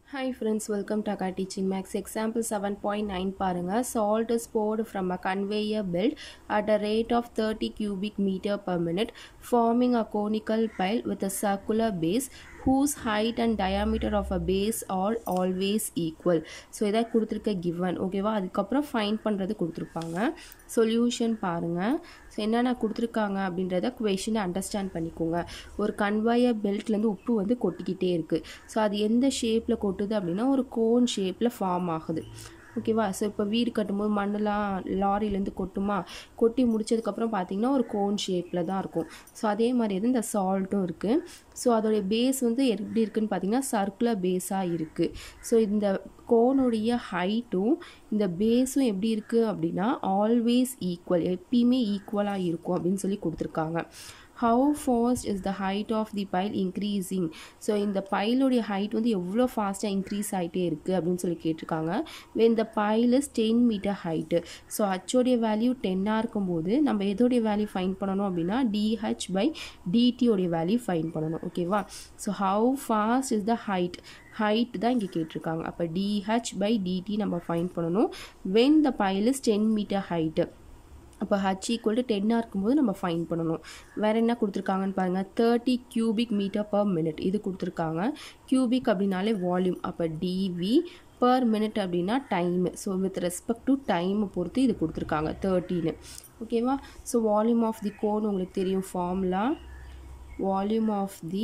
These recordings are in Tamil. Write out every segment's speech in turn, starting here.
Hi friends, welcome to Akka Teaching Max. Example 7.9 பாருங்க salt is poured from a conveyor belt at a rate of 30 cubic meter per minute forming a conical pile with a circular base whose height and diameter of a base are always equal so இதை கொடுத்துருக்க given ஓகேவா அதுக்கப்புறம் ஃபைன் பண்ணுறது கொடுத்துருப்பாங்க சொல்யூஷன் பாருங்கள் ஸோ என்னென்ன கொடுத்துருக்காங்க அப்படின்றத கொஷினை அண்டர்ஸ்டாண்ட் பண்ணிக்கோங்க ஒரு கன்வயர் பெல்ட்லேருந்து உப்பு வந்து கொட்டிக்கிட்டே இருக்குது ஸோ அது எந்த ஷேப்பில் கொட்டுது அப்படின்னா ஒரு கோன் ஷேப்பில் ஃபார்ம் ஆகுது ஓகேவா ஸோ இப்போ வீடு கட்டும்போது மண்ணெலாம் லாரியிலேருந்து கொட்டுமா கொட்டி முடிச்சதுக்கப்புறம் பார்த்தீங்கன்னா ஒரு கோன் ஷேப்பில் தான் இருக்கும் ஸோ அதே மாதிரி வந்து இந்த சால்ட்டும் இருக்குது ஸோ அதோடைய பேஸ் வந்து எப்படி இருக்குன்னு பார்த்தீங்கன்னா சர்க்குலர் பேஸாக இருக்குது ஸோ இந்த கோனுடைய ஹைட்டும் இந்த பேஸும் எப்படி இருக்குது அப்படின்னா ஆல்வேஸ் ஈக்குவல் எப்பயுமே ஈக்குவலாக இருக்கும் அப்படின்னு சொல்லி கொடுத்துருக்காங்க how fast is the height of the pile increasing so இந்த பைலுடைய ஹைட் வந்து எவ்வளோ ஃபாஸ்ட்டாக இன்க்ரீஸ் ஆகிட்டே இருக்குது அப்படின்னு சொல்லி கேட்டிருக்காங்க when the pile is ten metre height so ஹச்சோடைய வேல்யூ டென்னாக இருக்கும்போது நம்ம எதோடைய வேல்யூ ஃபைன் பண்ணணும் அப்படின்னா டிஹெச் பை டிடியோடைய வேல்யூ ஃபைன் பண்ணணும் ஓகேவா so how fast is the height height தான் இங்கே கேட்டிருக்காங்க அப்போ டிஹெச் பை டிடி நம்ம ஃபைன் பண்ணணும் when the pile is ten metre height அப்போ ஹச் ஈக்குவல் டு டென்னாக இருக்கும்போது நம்ம ஃபைன் பண்ணணும் வேறு என்ன கொடுத்துருக்காங்கன்னு பாருங்கள் thirty cubic metre per minute இது கொடுத்துருக்காங்க கியூபிக் அப்படின்னாலே வால்யூம் அப்போ டிவி பர் மினிட் அப்படின்னா time so with respect to டைமை பொறுத்து இது கொடுத்துருக்காங்க தேர்ட்டின்னு ஓகேவா so volume of the cone உங்களுக்கு தெரியும் formula volume of the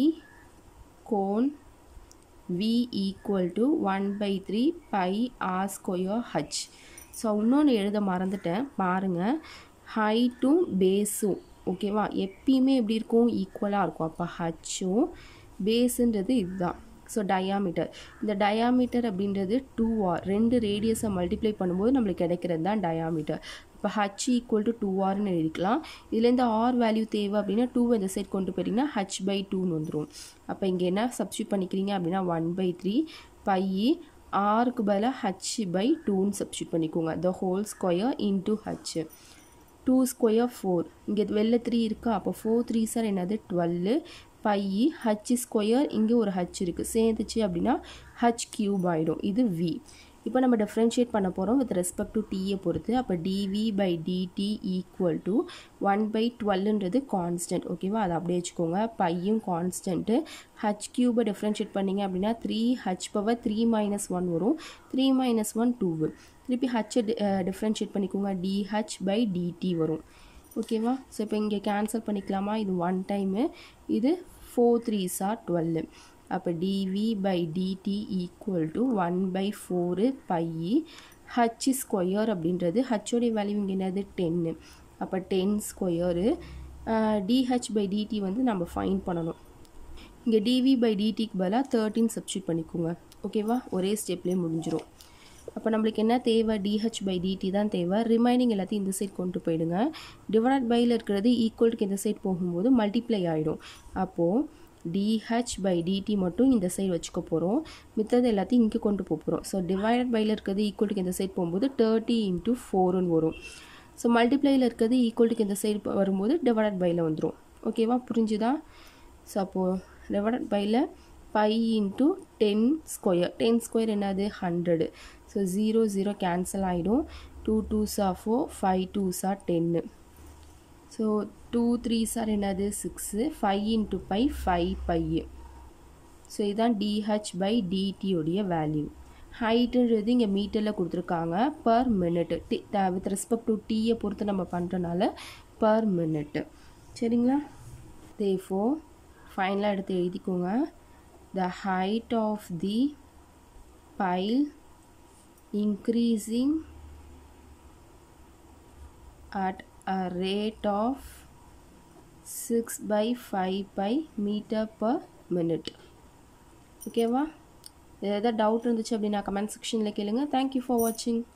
cone v equal to one by three by r square h so இன்னொன்று எழுத மறந்துட்டேன் பாருங்கள் ஹைட்டும் பேஸும் ஓகேவா எப்பயுமே எப்படி இருக்கும் ஈக்குவலாக இருக்கும் அப்போ ஹச்சும் பேஸுன்றது இதுதான் ஸோ டயாமீட்டர் இந்த டயாமீட்டர் அப்படின்றது டூ ஆர் ரெண்டு ரேடியஸை மல்டிப்ளை பண்ணும்போது நம்மளுக்கு கிடைக்கிறது தான் டயாமீட்டர் இப்போ ஹச் ஈக்குவல் டு டூ ஆர்னு எழுதிக்கலாம் இதுலேருந்து ஆர் வேல்யூ தேவை அப்படின்னா டூ இந்த சைட் கொண்டு போயிட்டிங்கன்னா ஹச் பை டூன்னு வந்துடும் அப்போ இங்கே என்ன சப்ஸ்டியூட் பண்ணிக்கிறீங்க அப்படின்னா ஒன் பை த்ரீ பை ஆருக்கு பதிலாக ஹச் பை டூன்னு சப்ஸ்டியூட் பண்ணிக்கோங்க the whole square into h two square four இங்கே வெளில த்ரீ இருக்கா அப்போ ஃபோர் த்ரீ சார் என்னது டுவெல்லு பை ஹச் ஸ்கொயர் இங்கே ஒரு ஹச் இருக்குது சேர்ந்துச்சு அப்படின்னா ஹச் கியூப் ஆகிடும் இது வி இப்போ நம்ம டிஃப்ரென்ஷியேட் பண்ண போகிறோம் வித் ரெஸ்பெக்ட் டு டீயை பொறுத்து அப்போ dv by dt equal to one by டுவெல்ன்றது கான்ஸ்டன்ட் ஓகேவா அதை அப்படியே வச்சுக்கோங்க பையும் கான்ஸ்டன்ட்டு ஹச் கியூபை டிஃப்ரென்ஷியேட் பண்ணிங்க அப்படின்னா three h power three minus one வரும் த்ரீ மைனஸ் ஒன் டூவு திருப்பி ஹச்சை டிஃப்ரென்ஷியேட் பண்ணிக்கோங்க டிஹெச் பை டிடி வரும் ஓகேவா ஸோ இப்போ இங்கே கேன்சல் பண்ணிக்கலாமா இது ஒன் டைமு இது ஃபோர் த்ரீ சார் டுவெல்லு அப்போ dv by dt equal to one by four by h square அப்படின்றது ஹச்சோடைய வேல்யூ இங்கே என்னது டென்னு அப்போ ten square dh by dt வந்து நம்ம ஃபைன் பண்ணணும் இங்கே டிவி பை டிடிக்கு பதிலாக தேர்ட்டின் சப்ஸ்டியூட் பண்ணிக்கோங்க ஓகேவா ஒரே ஸ்டெப்லேயே முடிஞ்சிடும் அப்போ நம்மளுக்கு என்ன தேவை டிஹெச் பை டிடி தான் தேவை ரிமைனிங் எல்லாத்தையும் இந்த சைட் கொண்டு போயிடுங்க டிவைட் பையில் இருக்கிறது ஈக்குவலுக்கு இந்த சைட் போகும்போது மல்டிப்ளை ஆகிடும் அப்போது டிஹெச் பை டிடி மட்டும் இந்த சைடு வச்சுக்க போகிறோம் மித்தது எல்லாத்தையும் இங்கே கொண்டு போக போகிறோம் ஸோ டிவைடட் பையில் இருக்கிறது ஈக்குவலுக்கு இந்த சைட் போகும்போது தேர்ட்டி இன்ட்டு ஃபோருன்னு வரும் ஸோ மல்டிப்ளையில் இருக்கிறது ஈக்குவலுக்கு இந்த சைடு வரும்போது டிவைடட் பையில் வந்துடும் ஓகேவா புரிஞ்சுதா ஸோ அப்போது டிவைடட் பையில் by into ten square ten square என்னது hundred so zero zero cancel ஆகிடும் two two are four five two are டென்னு ஸோ டூ த்ரீ சார் என்னது six five into by five by so இதுதான் டிஹெச் பை டிடியோடைய வேல்யூ ஹைட்டுன்றது இங்கே மீட்டரில் கொடுத்துருக்காங்க per minute t with respect to டீயை பொறுத்து நம்ம பண்ணுறனால பர் மினிட்டு சரிங்களா தேஃபோ ஃபைனலாக எடுத்து எழுதிக்கோங்க the height of the pile increasing at a rate of 6 by 5 by meter per minute ஓகேவா ஏதாவது டவுட் இருந்துச்சு அப்படின்னா கமெண்ட் செக்ஷனில் கேளுங்க தேங்க்யூ ஃபார் வாட்சிங்